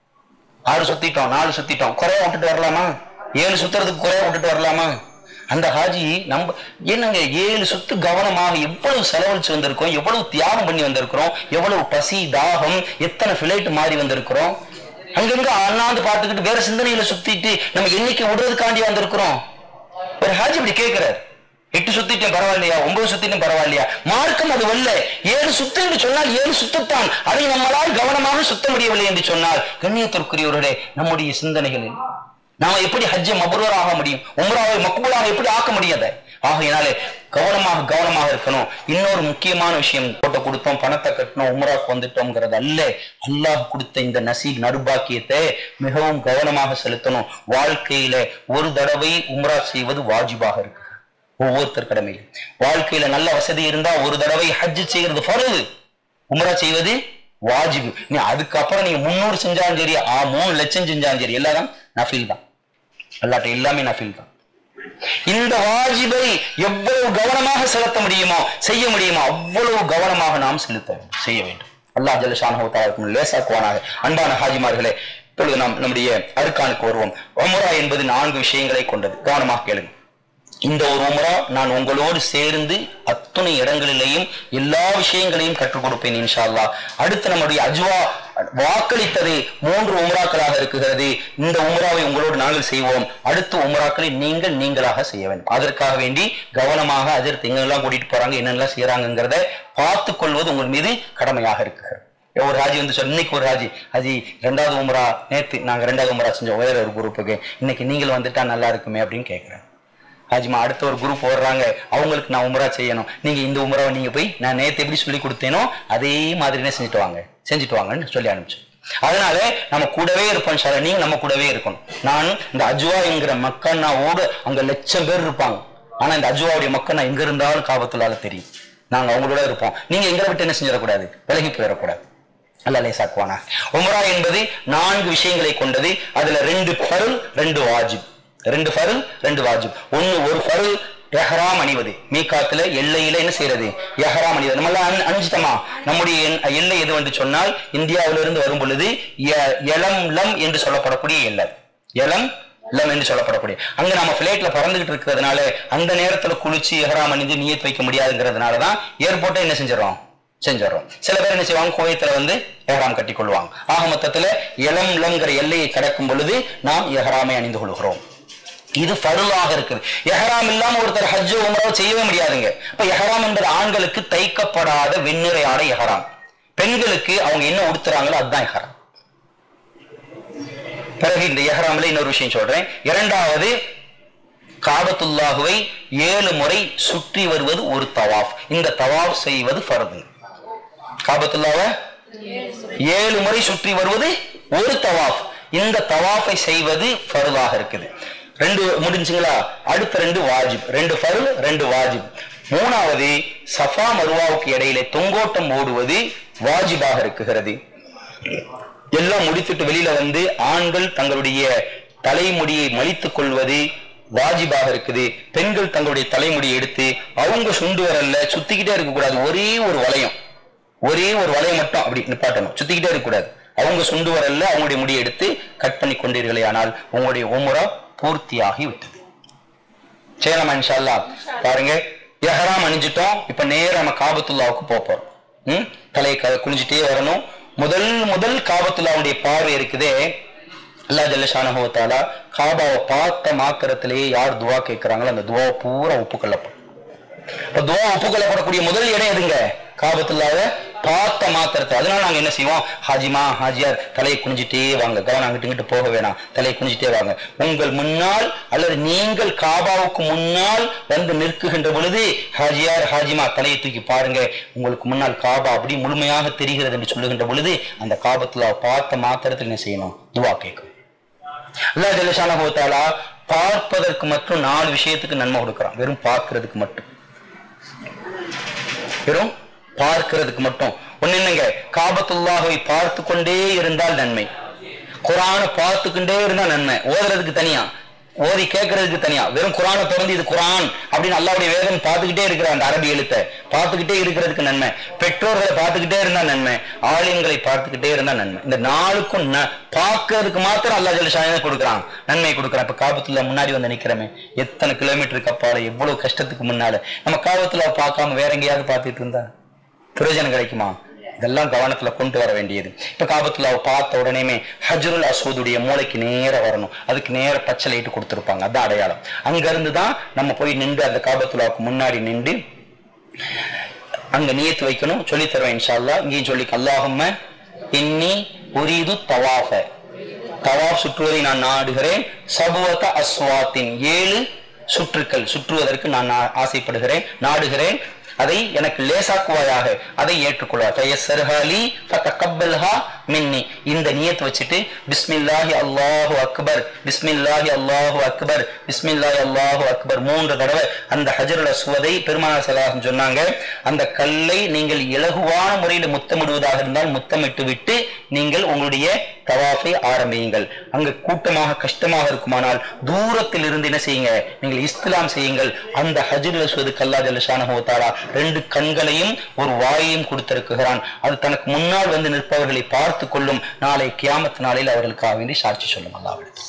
ஆறு சுத்திட்டோம் நாலு சுத்திட்டோம் குறைய விட்டுட்டு வரலாமா ஏழு சுத்துறதுக்கு குறைய விட்டுட்டு வரலாமா அந்த ஹாஜி நம்ம என்னங்க ஏழு சுத்து கவனமாக எவ்வளவு செலவழிச்சு வந்திருக்கோம் எவ்வளவு தியாகம் பண்ணி வந்திருக்கிறோம் எவ்வளவு பசி தாகம் எத்தனை ஃபிளைட் மாறி வந்திருக்கிறோம் அங்கங்க அண்ணாந்து பார்த்துக்கிட்டு வேற சிந்தனையில சுத்திட்டு நம்ம என்னைக்கு விடுறதுக்காண்டி வந்திருக்கிறோம் ஒரு ஹாஜி இப்படி கேட்கிறார் எட்டு சுத்திட்டேன் பரவாயில்லையா ஒன்பது சுத்திட்டும் பரவாயில்லையா மார்க்கம் அது வல்ல ஏழு சுத்து என்று சொன்னால் ஏழு சுத்தத்தான் அதை நம்மளால் கவனமாக சுத்த முடியவில்லை என்று சொன்னால் கண்ணியத்திற்குரியவர்களே நம்முடைய சிந்தனைகளில் நாம எப்படி ஹஜ்ஜை மபரூர் ஆக முடியும் உம்ராவை மக்பூலாக எப்படி ஆக்க முடியாத ஆகையினாலே கவனமாக கவனமாக இருக்கணும் இன்னொரு முக்கியமான விஷயம் போட்ட கொடுத்தோம் பணத்தை கட்டணும் உம்ராக்கு வந்துட்டோம்ங்கிறது அல்ல அல்லாஹ் கொடுத்த இந்த நசீப் நடுபாக்கியத்தை மிகவும் கவனமாக செலுத்தணும் வாழ்க்கையில ஒரு தடவை உம்ரா செய்வது வாஜிபாக இருக்கு ஒவ்வொருத்தர் கடமையும் வாழ்க்கையில நல்ல வசதி இருந்தா ஒரு தடவை ஹஜ் செய்யறது ஃபரது உம்ரா செய்வது வாஜிபு நீ அதுக்கப்புறம் நீங்க முன்னூறு செஞ்சாலும் சரி ஆ மூணு லட்சம் செஞ்சாலும் சரி எல்லாம் நஃபில் தான் அல்லாட்ட எல்லாமே நஃபில் தான் இந்த வாஜிபை எவ்வளவு கவனமாக செலுத்த முடியுமோ செய்ய முடியுமோ அவ்வளவு கவனமாக நாம் செலுத்த வேண்டும் செய்ய வேண்டும் அல்லாஹ் ஜல்லஷானு லேசாக்குவானாக அன்பான ஹாஜிமார்களே இப்பொழுது நாம் நம்முடைய அருக்கானுக்கு வருவோம் உம்ரா என்பது நான்கு விஷயங்களை கொண்டது கவனமாக கேளுங்க இந்த ஒரு உம்ரா நான் உங்களோடு சேர்ந்து அத்துணை இடங்களிலேயும் எல்லா விஷயங்களையும் கற்றுக் கொடுப்பேன் இன்ஷா அல்லாஹ் அடுத்து நம்முடைய அஜ்வா வாக்களித்தது மூன்று உம்ராக்களாக இருக்குகிறது இந்த உம்ராவை உங்களோடு நாங்கள் செய்வோம் அடுத்த உம்ராக்களை நீங்கள் நீங்களாக செய்ய வேண்டும் அதற்காக வேண்டி கவனமாக அதற்கு எங்கெல்லாம் கூட்டிட்டு போறாங்க என்னெல்லாம் செய்யறாங்கிறத பார்த்து கொள்வது உங்கள் மீது கடமையாக இருக்குகிறது ஒரு ராஜி வந்து சொல் இன்னைக்கு ஒரு ராஜி ஹஜி ரெண்டாவது உம்ரா நேத்து நாங்க ரெண்டாவது உம்ரா செஞ்சோம் வேற ஒரு குரூப்புக்கு இன்னைக்கு நீங்கள் வந்துட்டா நல்லா இருக்குமே அப்படின்னு கேட்கிறேன் ஹாஜிமா அடுத்த ஒரு குரூப் போடுறாங்க அவங்களுக்கு நான் உமரா செய்யணும் நீங்க இந்த உமராவை நீங்க போய் நான் நேத்து எப்படி சொல்லி கொடுத்தேனோ அதே மாதிரினே செஞ்சுட்டு வாங்க செஞ்சுட்டு வாங்கன்னு சொல்லி அனுப்பிச்சு அதனால நம்ம கூடவே இருப்போம் சார் நீங்க நம்ம கூடவே இருக்கணும் நான் இந்த அஜுவா என்கிற மக்கன்னாவோடு அங்க லட்சம் பேர் இருப்பாங்க ஆனா இந்த அஜுவாவுடைய மக்கள் நான் எங்க இருந்தாலும் காபத்துள்ளால தெரியும் நாங்க அவங்களோட இருப்போம் நீங்க எங்களை விட்டு என்ன செஞ்சிடக்கூடாது விலகி போயிடக்கூடாது அல்ல லேசாக்குவானா உம்ரா என்பது நான்கு விஷயங்களை கொண்டது அதுல ரெண்டு ஃபருல் ரெண்டு வாஜிப் ரெண்டு ஃபருல் ரெண்டு வாஜிப் ஒன்னு ஒரு ஃபருல் எஹராம் அணிவது மீகாத்துல எல்லையில என்ன செய்யறது எஹராம் அணிவது நம்ம எல்லாம் அணி- அணிஞ்சிட்டோமா நம்முடைய எண்- எல்லை எது என்று சொன்னால் இந்தியாவிலிருந்து வரும் பொழுது எ- எலம் லம் என்று சொல்லப்படக்கூடிய எல்லை எலம் லம் என்று சொல்லப்படக்கூடிய அங்க நம்ம பிளைட்ல பறந்துகிட்டு இருக்கிறதுனால அந்த நேரத்துல குளிச்சு எஹராம் அணிந்து நியத் வைக்க முடியாதுங்கிறதுனால தான் ஏர்போர்ட்டை என்ன செஞ்சிடறோம் செஞ்சிடறோம் சில பேர் என்ன செய்வாங்க கோயத்துல வந்து எஹராம் கட்டி கொள்வாங்க ஆக மொத்தத்துல இளம் இளங்கிற எல்லையை கடக்கும் பொழுது நாம் எஹராமை அணிந்து கொள்கிறோம் இது ஃபருளாக இருக்குது எஹராம் இல்லாம ஒருத்தர் ஹஜ் உம்ராவை செய்யவே முடியாதுங்க அப்ப எஹராம் என்பது ஆண்களுக்கு தைக்கப்படாத வெண்ணிறை ஆடை எஹராம் பெண்களுக்கு அவங்க என்ன உடுத்துறாங்களோ அதுதான் எஹராம் பிறகு இந்த எஹராம்ல இன்னொரு விஷயம் சொல்றேன் இரண்டாவது காபத்துல்லாஹுவை ஏழு முறை சுற்றி வருவது ஒரு தவாஃப் இந்த தவாஃப் செய்வது ஃபர்து காபத்துல்லாவை ஏழு முறை சுற்றி வருவது ஒரு தவாஃப் இந்த தவாஃபை செய்வது ஃபர்லாக இருக்குது ரெண்டு முடிஞ்சுங்களா அடுத்த ரெண்டு வாஜிப் ரெண்டு ஃபர்ல் ரெண்டு வாஜிப் மூணாவது சஃபா மருவாவுக்கு இடையிலே தொங்கோட்டம் ஓடுவது வாஜிபாக இருக்குகிறது எல்லாம் முடித்துட்டு வெளியில வந்து ஆண்கள் தங்களுடைய தலைமுடியை மலித்துக் கொள்வது வாஜிபாக இருக்குது பெண்கள் தங்களுடைய தலைமுடியை எடுத்து அவங்க சுண்டு வரல சுத்திக்கிட்டே இருக்கக்கூடாது ஒரே ஒரு வளையம் ஒரே ஒரு வளையம் மட்டும் அப்படி நிப்பாட்டணும் சுத்திக்கிட்டே இருக்கக்கூடாது அவங்க சுண்டு வரல அவங்களுடைய முடியை எடுத்து கட் பண்ணி கொண்டீர்களே ஆனால் உங்களுடைய உம்ரா பூர்த்தியாகி விட்டது செய்யலாமா இன்ஷா அல்லாஹ் பாருங்க எஹராம் அணிஞ்சிட்டோம் இப்ப நேரா நம்ம காபத்துல்லாவுக்கு போப் போறோம் ம் தலையை க- குனிஞ்சிட்டே வரணும் முதல் முதல் காபத்துல்லாவுடைய பார்வை இருக்குதே அல்லாஹ் ஜல்லஷானஹு வ தஆலா காபாவை பார்த்த மாத்திரத்திலேயே யார் துவா கேட்கிறாங்களோ அந்த துவா பூரா ஒப்புக்கொள்ளப்படும் இப்ப துவா ஒப்புக்கொள்ளப்படக்கூடிய முதல் இடம் எதுங்க காபத்துல்லாத பார்த்த மாத்திரத்தை அதனால நாங்க என்ன செய்வோம் ஹாஜிமா ஹாஜியார் தலையை குனிஞ்சிட்டே வாங்க கவனம் அங்கிட்டு இங்கிட்டு போக வேணாம் தலையை குனிஞ்சிட்டே வாங்க உங்கள் முன்னால் அல்லது நீங்கள் காபாவுக்கு முன்னால் வந்து நிற்குகின்ற பொழுது ஹாஜியார் ஹாஜிமா தலையை தூக்கி பாருங்க உங்களுக்கு முன்னால் காபா அப்படி முழுமையாக தெரிகிறது என்று சொல்லுகின்ற பொழுது அந்த காபத்துல பார்த்த மாத்திரத்தில் என்ன செய்யணும் துவா கேட்கும் அல்லாஹ் ஜல்லஷானஹு வ தஆலா பார்ப்பதற்கு மட்டும் நாலு விஷயத்துக்கு நன்மை கொடுக்குறான் வெறும் பார்க்கிறதுக்கு மட்டும் வெறும் பார்க்கிறதுக்கு மட்டும் ஒண்ணு என்னங்க காபத்துல்லாஹை பார்த்து கொண்டே இருந்தால் நன்மை குரானை பார்த்துக்கிட்டே இருந்தா நன்மை ஓதுறதுக்கு தனியா ஓதி கேட்கறதுக்கு தனியா வெறும் குரானை திறந்து இது குரான் அப்படின்னு அல்லாவுடைய வேதம் பார்த்துக்கிட்டே இருக்கிற அந்த அரபி எழுத்தை பார்த்துக்கிட்டே இருக்கிறதுக்கு நன்மை பெற்றோர்களை பார்த்துக்கிட்டே இருந்தா நன்மை ஆலயங்களை பார்த்துக்கிட்டே இருந்தா நன்மை இந்த நாளுக்கும் ந- பார்க்கறதுக்கு மாத்திரம் அல்லா ஜல்ஷாயனை கொடுக்குறான் நன்மை கொடுக்குறான் இப்ப காபத்துல முன்னாடி வந்து நிக்கிறோமே எத்தனை கிலோமீட்டருக்கு அப்பால எவ்வளவு கஷ்டத்துக்கு முன்னால நம்ம காபத்துல பார்க்காம வேற எங்கேயாவது பார்த்துட்டு இருந்தா பிரயோஜனம் கிடைக்குமா இதெல்லாம் கவனத்துல கொண்டு வர வேண்டியது இப்ப காபத்துல பார்த்த உடனேமே ஹஜ்ருல் அசூதுடைய மூளைக்கு நேர வரணும் அதுக்கு நேர பச்சை லைட்டு கொடுத்துருப்பாங்க அதான் அடையாளம் அங்க இருந்து தான் நம்ம போய் நின்று அந்த காபத்துலாவுக்கு முன்னாடி நின்று அங்க நியத்து வைக்கணும் சொல்லி தருவேன் இன்ஷா அல்லாஹ் இங்கேயும் சொல்லி அல்லாஹும்ம இன்னி உரீது தவாஃப தவாஃப் சுற்றுவதை நான் நாடுகிறேன் சபுவத அஸ்வாத்தின் ஏழு சுற்றுக்கள் சுற்றுவதற்கு நான் நா- ஆசைப்படுகிறேன் நாடுகிறேன் அதை எனக்கு லேசாக்குவாயாக அதை ஏற்றுக்கொள்வார் தயஸ்ஸர்ஹாலி ஃபதகப்பல்ஹா மின்னி இந்த நியத் வச்சுட்டு பிஸ்மில்லாஹி அல்லாஹு அக்பர் பிஸ்மில்லாஹி அல்லாஹு அக்பர் பிஸ்மில்லாஹி அல்லாஹு அக்பர் மூன்று தடவை அந்த ஹஜருல் அஸ்வதை பெருமானார் ஸல்லல்லாஹு சொன்னாங்க அந்த கல்லை நீங்கள் இலகுவான முறையில் முத்தமிடுவதாக இருந்தால் முத்தமிட்டு விட்டு நீங்கள் உங்களுடைய தவாஃபை ஆரம்பியுங்கள் அங்கு கூட்டமாக கஷ்டமாக இருக்குமானால் தூரத்தில் இருந்து என்ன செய்யுங்க நீங்கள் இஸ்லாம் செய்யுங்கள் அந்த ஹஜ்ருல் அஸ்வது கல்லா ஜல்லஷானஹு தஆலா ரெண்டு கண்களையும் ஒரு வாயையும் கொடுத்திருக்கிறான் அது தனக்கு முன்னால் வந்து நிற்பவர்களை பார்த்து கொள்ளும் நாளை கியாமத் நாளில் அவர்களுக்காக வேண்டி சாட்சி சொல்லும் அல்லாவிடத்தில்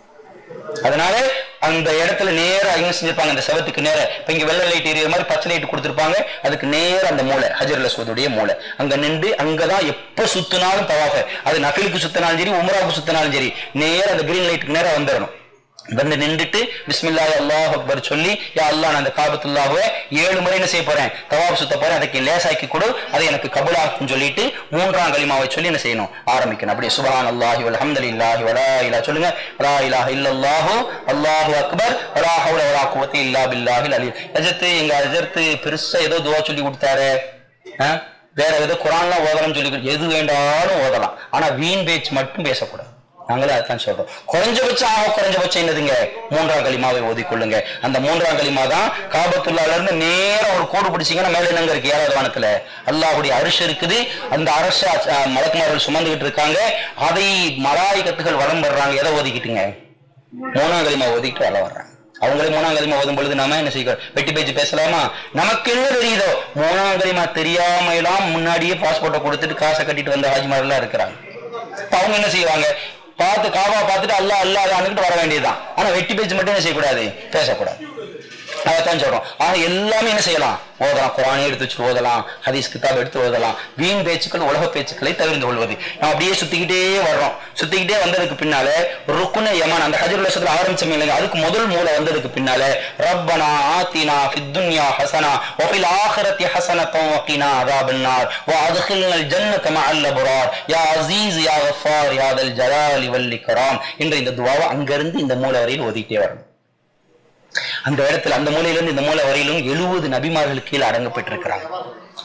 அதனால அந்த இடத்துல நேரா எங்க செஞ்சிருப்பாங்க அந்த செவத்துக்கு நேர இப்ப இங்க வெள்ளை லைட் எரியற மாதிரி பச்சை லைட் கொடுத்திருப்பாங்க அதுக்கு நேர அந்த மூளை ஹஜர் அஸ்வதுடைய மூளை அங்க நின்று அங்கதான் எப்ப சுத்தினாலும் தவாஃப அது நஃபிலுக்கு சுத்தினாலும் சரி உம்ராவுக்கு சுத்தினாலும் சரி நேரா அந்த கிரீன் லைட்டுக்கு நேரா வந்துடணும் வந்து நின்றுட்டு பிஸ்மில்லாஹி அல்லாஹ் அக்பர் சொல்லி யா அல்லாஹ் நான் அந்த காபத்துல்லாஹ்வை ஏழு முறை என்ன செய்ய போறேன் தவாப் சுத்த போறேன் அதுக்கு லேசாக்கி கொடு அதை எனக்கு கபுலாக்கும் சொல்லிட்டு மூன்றாம் கலிமாவை சொல்லி என்ன செய்யணும் ஆரம்பிக்கணும் அப்படியே சுபஹான் அல்லாஹி வல்ஹம்துலில்லாஹி வலா இலா சொல்லுங்க லா இலாஹ இல்லல்லாஹு அல்லாஹு அக்பர் வலா ஹவுல வலா குவத்த இல்லா பில்லாஹில் அலி அஜத்து எங்க அஜர்த்து பெருசா ஏதோ துவா சொல்லி கொடுத்தாரு ஆ? வேற ஏதோ குரான்லாம் ஓதலாம்னு சொல்லி கொடு- எது வேண்டாலும் ஓதலாம் ஆனா வீண் பேச்சு மட்டும் பேசக்கூடாது நாங்களே அதான் சொல்றோம் குறைஞ்சபட்சம் ஆக குறைஞ்சபட்சம் என்னதுங்க மூன்றாம் களிமாவை ஓதிக்கொள்ளுங்க அந்த மூன்றாம் களிமா தான் காபத்துள்ளால இருந்து நேரா ஒரு கோடு பிடிச்சீங்கன்னா மேல என்னங்க இருக்கு ஏழாவது வானத்துல அல்லாஹ்வுடைய அரிசி இருக்குது அந்த அரச மலக்குமார்கள் சுமந்துகிட்டு இருக்காங்க அதை மலாய்கத்துகள் வலம் வர்றாங்க எதை ஓதிக்கிட்டுங்க மூணாம் களிமா ஓதிக்கிட்டு வர வர்றாங்க அவங்களே மூணாம் களிமா ஓதும் பொழுது நாம என்ன செய்கிறோம் வெட்டி பேச்சு பேசலாமா நமக்கு என்ன தெரியுதோ மூணாம் களிமா தெரியாம எல்லாம் முன்னாடியே பாஸ்போர்ட்டை கொடுத்துட்டு காசை கட்டிட்டு வந்த ஹாஜிமாரெல்லாம் இருக்கிறாங்க அப்ப அவங்க என்ன செய்வாங்க பார்த்து காவா பார்த்துட்டு அல்லா அல்லா அன்னுக்கிட்டு வர வேண்டியதுதான் ஆனா வெட்டி பேச்சு மட்டும் என்ன செய்யக்கூடாது பேசக்கூடாது அதைத்தான் சொல்றோம் ஆனா எல்லாமே என்ன செய்யலாம் ஓதலாம் குரானே எடுத்து வச்சு ஓதலாம் ஹதீஸ் கிதாப் எடுத்து ஓதலாம் வீண் பேச்சுக்கள் உலக பேச்சுக்களை தவிர்த்து கொள்வது நம்ம அப்படியே சுத்திக்கிட்டே வர்றோம் சுத்திக்கிட்டே வந்ததுக்கு பின்னால ருக்குன யமான் அந்த ஹஜர் லட்சத்துல ஆரம்பிச்சோம் இல்லைங்க அதுக்கு முதல் மூளை வந்ததுக்கு பின்னால ரப்பனா ஆத்தினா ஃபித் துன்யா ஹசனா வஃபில் ஆஹிரத்தி ஹசனத்தம் வகினா அதாபன்னார் وادخلنا الجنة مع الابرار يا عزيز يا غفار يا ذا الجلال والاكرام என்ற இந்த துவாவை அங்கிருந்து இந்த மூலை வரையில் ஓதிட்டே வரணும் அந்த இடத்துல அந்த மூலையிலிருந்து இந்த மூலை வரையிலும் எழுபது நபிமார்கள் கீழே அடங்கப்பட்டிருக்கிறாங்க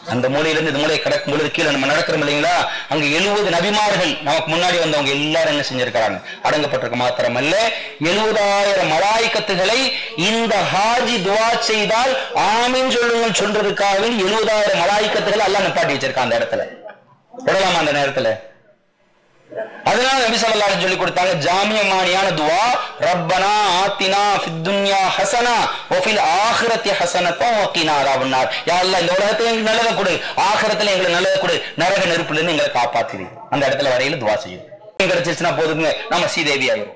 அந்த மூலையில இருந்து இந்த மூலையை கடக்கும் பொழுது கீழே நம்ம நடக்கிறோம் இல்லைங்களா அங்க எழுபது நபிமார்கள் நமக்கு முன்னாடி வந்தவங்க எல்லாரும் என்ன செஞ்சிருக்கிறாங்க அடங்கப்பட்டிருக்க மாத்திரமல்ல எழுபதாயிரம் மலாய்க்கத்துகளை இந்த ஹாஜி துவா செய்தால் ஆமீன் சொல்லுங்கள் சொல்றதுக்காக எழுபதாயிரம் மலாய்க்கத்துகளை எல்லாம் நிப்பாட்டி வச்சிருக்கான் அந்த இடத்துல விடலாமா அந்த நேரத்துல அதனால நபி ஸல்லல்லாஹு அலைஹி சொல்லி கொடுத்தாங்க ஜாமியமானியான துவா ரப்பனா ஆத்தினா ஃபித் துன்யா ஹஸனா வ ஃபில் ஆখিরাতি ஹஸனத்தன் வ கினா அதாபன்னார் யா அல்லாஹ் இந்த உலகத்துல எங்களுக்கு நல்லதை கொடு ஆখিরাத்துல எங்களுக்கு நல்லதை கொடு நரக நெருப்புல இருந்து எங்களை காப்பாத்திடு அந்த இடத்துல வரையில துவா செய்யும் கிடைச்சிருச்சுன்னா போதுங்க நம்ம சீதேவி ஆயிரும்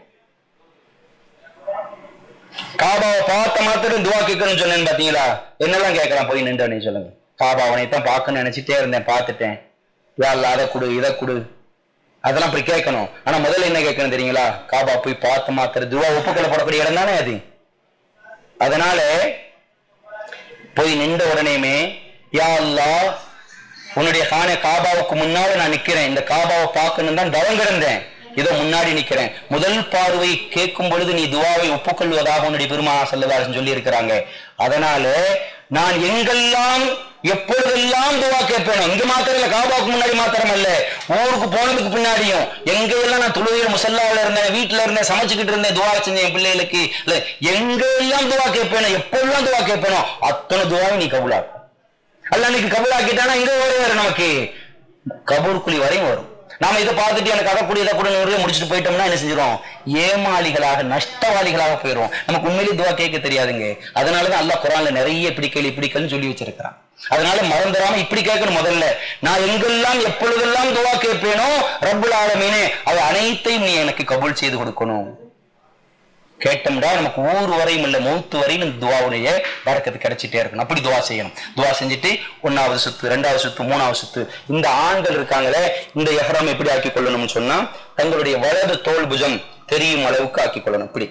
காபாவை பார்த்த மாத்திரம் துவா கேட்கணும்னு சொன்னேன்னு பாத்தீங்களா என்னெல்லாம் கேட்கலாம் போய் நின்று சொல்லுங்க காபாவனை தான் பார்க்கணும்னு நினைச்சிட்டே இருந்தேன் பார்த்துட்டேன் யா அல்லாஹ் அதை கொடு இதை கொடு அதெல்லாம் போய் கேட்கணும் ஆனா முதல்ல என்ன கேட்கணும் தெரியுங்களா காபா போய் பார்த்து மாத்திர துவா ஒப்புக்கொள்ள போடக்கூடிய இடம் தானே அது அதனால போய் நின்ற உடனேமே யா அல்லாஹ் உன்னுடைய காண காபாவுக்கு முன்னால நான் நிக்கிறேன் இந்த காபாவை பார்க்கணும் தான் தவம் கிடந்தேன் இதோ முன்னாடி நிக்கிறேன் முதல் பார்வை கேட்கும் பொழுது நீ துவாவை ஒப்புக்கொள்வதாக உன்னுடைய பெருமா செல்லதாசன் சொல்லி இருக்கிறாங்க அதனால நான் எங்கெல்லாம் எப்பொழுதெல்லாம் துவா கேட்பேனோ இங்க மாத்திரம் இல்ல காபாவுக்கு முன்னாடி மாத்திரம் அல்ல ஊருக்கு போனதுக்கு பின்னாடியும் எங்க எல்லாம் நான் தொழுகையில முசல்லாவில இருந்தேன் வீட்டுல இருந்தேன் சமைச்சுக்கிட்டு இருந்தேன் துவா செஞ்சேன் என் பிள்ளைகளுக்கு இல்ல எங்க எல்லாம் துவா கேட்பேனோ எப்பெல்லாம் துவா கேட்பேனோ அத்தனை துவாவும் நீ கபூலாக்கும் அல்ல அன்னைக்கு கபூலாக்கிட்டானா இங்க வரையும் வரும் நமக்கு கபூர்குழி வரையும் வரும் நாம இதை பார்த்துட்டு எனக்கு அதை கூட இதை கூட நூறு முடிச்சுட்டு போயிட்டோம்னா என்ன செஞ்சிடும் ஏமாளிகளாக நஷ்டவாளிகளாக போயிடும் நமக்கு உண்மையிலேயே துவா கேட்க தெரியாதுங்க அதனாலதான் அல்லாஹ் குரான்ல நிறைய இப்படி கேள்வி இப்படி கேள்வி சொல்லி வச்சிருக்கிறான் அதனால மறந்துடாம இப்படி கேட்கணும் முதல்ல நான் எங்கெல்லாம் எப்பொழுதெல்லாம் துவா கேட்பேனோ ரப்புல் ஆலமீனே அது அனைத்தையும் நீ எனக்கு கபூல் செய்து கொடுக்கணும் கேட்டோம்டா நமக்கு ஊர் வரையும் இல்ல மூத்து வரையும் இந்த துவாவுடைய வரக்கத்து கிடைச்சிட்டே இருக்கணும் அப்படி துவா செய்யணும் துவா செஞ்சுட்டு ஒன்னாவது சுத்து ரெண்டாவது சுத்து மூணாவது சுத்து இந்த ஆண்கள் இருக்காங்களே இந்த எஹ்ராம் எப்படி ஆக்கி கொள்ளணும்னு சொன்னா தங்களுடைய வலது தோல் புஜம் தெரியும் அளவுக்கு ஆக்கி கொள்ளணும் இப்படி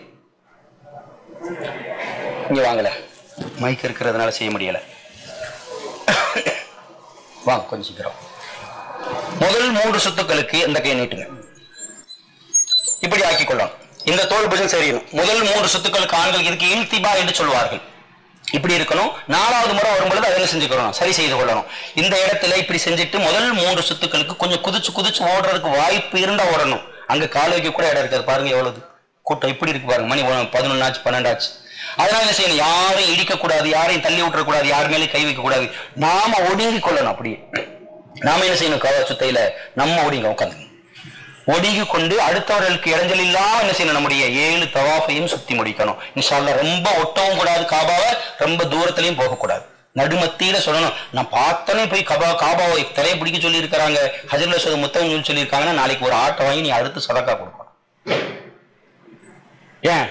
இங்க வாங்கல மைக் இருக்கிறதுனால செய்ய முடியல வாங்க கொஞ்சம் சீக்கிரம் முதல் மூன்று சுத்துக்களுக்கு இந்த கையை நீட்டுங்க இப்படி ஆக்கிக் கொள்ளணும் இந்த தோல் புஜம் சரியணும் முதல் மூன்று சுத்துக்களுக்கு ஆண்கள் இதுக்கு இல்திபா என்று சொல்வார்கள் இப்படி இருக்கணும் நாலாவது முறை வரும்பொழுது அதை என்ன செஞ்சுக்கிறோம் சரி செய்து கொள்ளணும் இந்த இடத்துல இப்படி செஞ்சுட்டு முதல் மூன்று சுத்துக்களுக்கு கொஞ்சம் குதிச்சு குதிச்சு ஓடுறதுக்கு வாய்ப்பு இருந்தா ஓடணும் அங்க கால் வைக்க கூட இடம் இருக்காது பாருங்க எவ்வளவு கூட்டம் இப்படி இருக்கு பாருங்க மணி பதினொன்னு ஆச்சு பன்னெண்டாச்சு அதனால என்ன செய்யணும் யாரையும் இடிக்க கூடாது யாரையும் தள்ளி விட்டுற கூடாது யார் மேலேயும் கை வைக்க கூடாது நாம ஒடுங்கி கொள்ளணும் அப்படியே நாம என்ன செய்யணும் கவ சுத்தையில நம்ம ஒடுங்க உட்காந்து ஒடுங்கி கொண்டு அடுத்தவர்களுக்கு இடைஞ்சல் இல்லாம என்ன செய்யணும் நம்முடைய ஏழு தவாஃபையும் சுத்தி முடிக்கணும் இன்ஷால்லா ரொம்ப ஒட்டவும் கூடாது காபாவை ரொம்ப தூரத்திலையும் போகக்கூடாது நடுமத்தியில சொல்லணும் நான் பார்த்தனே போய் கபா காபாவை தலையை பிடிக்க சொல்லி இருக்கிறாங்க ஹஜர்ல சொல்ல முத்தம் சொல்லி சொல்லியிருக்காங்கன்னா நாளைக்கு ஒரு ஆட்டை வாங்கி நீ அடுத்து சதக்கா கொடுக்கணும் ஏன்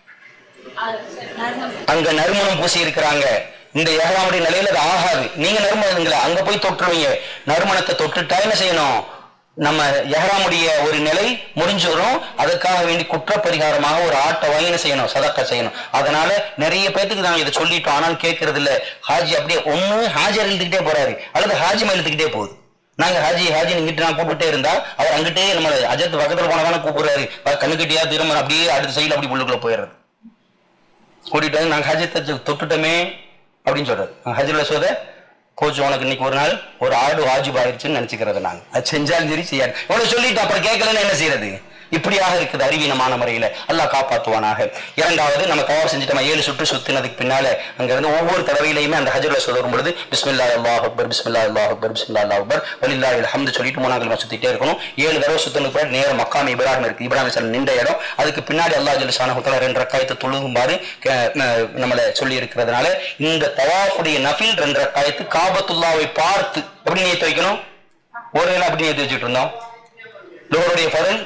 அங்க நறுமணம் பூசி இருக்கிறாங்க இந்த ஏழாமுடைய நிலையில அது ஆகாது நீங்க நறுமணங்கள அங்க போய் தொட்டுருவீங்க நறுமணத்தை தொட்டுட்டா என்ன செய்யணும் நம்ம எஹராமுடைய ஒரு நிலை முடிஞ்சிடும் அதுக்காக வேண்டி குற்றப்பரிகாரமாக ஒரு ஆட்டை வாங்கி என்ன செய்யணும் சதக்கா செய்யணும் அதனால நிறைய பேத்துக்கு நாங்க இதை சொல்லிட்டோம் ஆனால் கேட்கறது இல்ல ஹாஜி அப்படியே ஒண்ணு ஹாஜர் இழுத்துக்கிட்டே போறாரு அல்லது ஹாஜி இழுத்துக்கிட்டே போகுது நாங்க ஹாஜி ஹாஜி இங்கிட்டு நான் கூப்பிட்டே இருந்தா அவர் அங்கிட்டே நம்ம அஜத் பக்கத்துல போனதானே கூப்பிடுறாரு கண்ணுக்கிட்டியா திரும்ப அப்படியே அடுத்த சைடுல அப்படி உள்ளுக்குள்ள போயிடுறது கூட்டிட்டு வந்து நாங்க ஹஜத்தை தொட்டுட்டோமே அப்படின்னு சொல்றாரு ஹஜ்ல சோத கோச் உனக்கு இன்னைக்கு ஒரு நாள் ஒரு ஆடு வாஜிப் ஆயிடுச்சுன்னு நினைச்சுக்கிறது நாங்க அது செஞ்சாலும் சரி செய்யாது இவ்வளவு சொல்லிட்டு அப்புறம் கேட்கலன்னு என்ன செய்யறது இப்படியாக இருக்குது அறிவீனமான முறையில அல்லாஹ் காப்பாத்துவானாக இரண்டாவது நம்ம தயார் செஞ்சுட்டோம் ஏழு சுற்று சுத்தினதுக்கு பின்னால அங்க இருந்து ஒவ்வொரு தடவையிலையுமே அந்த ஹஜ்ல சொல்லும் பொழுது பிஸ்மில்லா அல்லாஹ் அக்பர் பிஸ்மில்லா அல்லாஹ் அக்பர் பிஸ்மில்லா அல்லாஹ் அக்பர் வலில்லா அல்ஹம்து சொல்லிட்டு மூணாவது நம்ம சுத்திட்டே இருக்கணும் ஏழு தடவை சுத்தினதுக்கு பின்னாடி நேரம் மக்காம் இப்ராஹிம் இருக்கு இப்ராஹிம் சார் நின்ற இடம் அதுக்கு பின்னாடி அல்லாஹ் ஜல் சானகுத்தல ரெண்டு ரக்காயத்தை தொழுகுமாறு க- ந- நம்மளை சொல்லி இருக்கிறதுனால இந்த தவாஃபுடைய நஃபில் ரெண்டு ரக்காயத்து காபத்துல்லாவை பார்த்து எப்படி நியத்து வைக்கணும் ஒரு வேளை அப்படி நியத்து வச்சுட்டு இருந்தோம் லோருடைய பதல்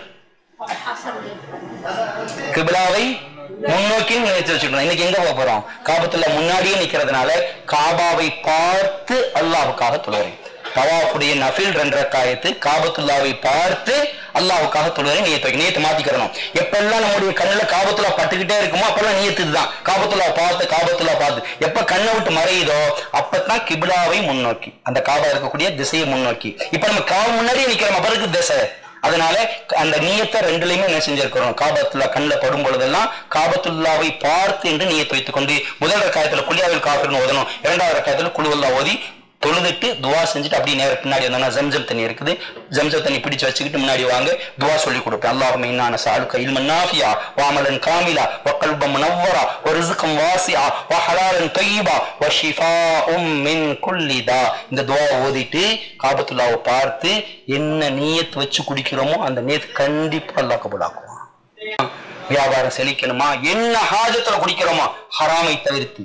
கிபிலாவை முன்னோக்கி நினைத்து வச்சுக்கணும் இன்னைக்கு எங்க போக போறோம் காபத்துல முன்னாடியே நிக்கிறதுனால காபாவை பார்த்து அல்லாஹ்வுக்காக தொழுகிறேன் தவாஃபுடைய நஃபில் ரெண்டு ரக்காயத்து காபத்துல்லாவை பார்த்து அல்லாஹ்வுக்காக தொழுகிறேன் நியத்து வைக்க நியத்து மாத்திக்கிறணும் எப்பெல்லாம் நம்முடைய கண்ணுல காபத்துல்லா பட்டுக்கிட்டே இருக்குமோ அப்பெல்லாம் நியத்து இதுதான் காபத்துல்லா பார்த்து காபத்துல்லா பார்த்து எப்ப கண்ணை விட்டு மறையுதோ அப்பதான் கிபிலாவை முன்னோக்கி அந்த காபா இருக்கக்கூடிய திசையை முன்னோக்கி இப்ப நம்ம காபா முன்னாடியே நிக்கிறோம் அப்ப இருக்கு திசை அதனால அந்த நீயத்தை ரெண்டுலையுமே என்ன செஞ்சிருக்கிறோம் காபத்துல்லா கண்ணில் படும் பொழுதெல்லாம் காபத்துல்லாவை பார்த்து என்று நீயத்தை வைத்துக் கொண்டு முதல் ரக்காயத்துல குளியாவில் காஃபிர்னு ஓதணும் இரண்டாவது ரக்காயத்துல குழுவல்லா ஓதி தொழுதுட்டு துவா செஞ்சுட்டு அப்படியே நேரம் பின்னாடி வந்தோம்னா ஜம்ஜம் தண்ணி இருக்குது ஜம்ஜம் தண்ணி பிடிச்சு வச்சுக்கிட்டு முன்னாடி வாங்க துவா சொல்லி கொடுப்பேன் அல்லாஹும் இன்னான சாலுக்க இல்மன் நாஃபியா வாமலன் காமிலா வக்கல்பம் முனவ்வரா வரிசுக்கம் வாசியா வஹலாலன் தையிபா வஷிஃபாஉம் மின் குல்லி தா இந்த துவா ஓதிட்டு காபத்துல்லாவை பார்த்து என்ன நியத் வச்சு குடிக்கிறோமோ அந்த நியத் கண்டிப்பா அல்லாஹ் கபூலாக்குவான் வியாபாரம் செழிக்கணுமா என்ன ஹாஜத்துல குடிக்கிறோமா ஹராமை தவிர்த்து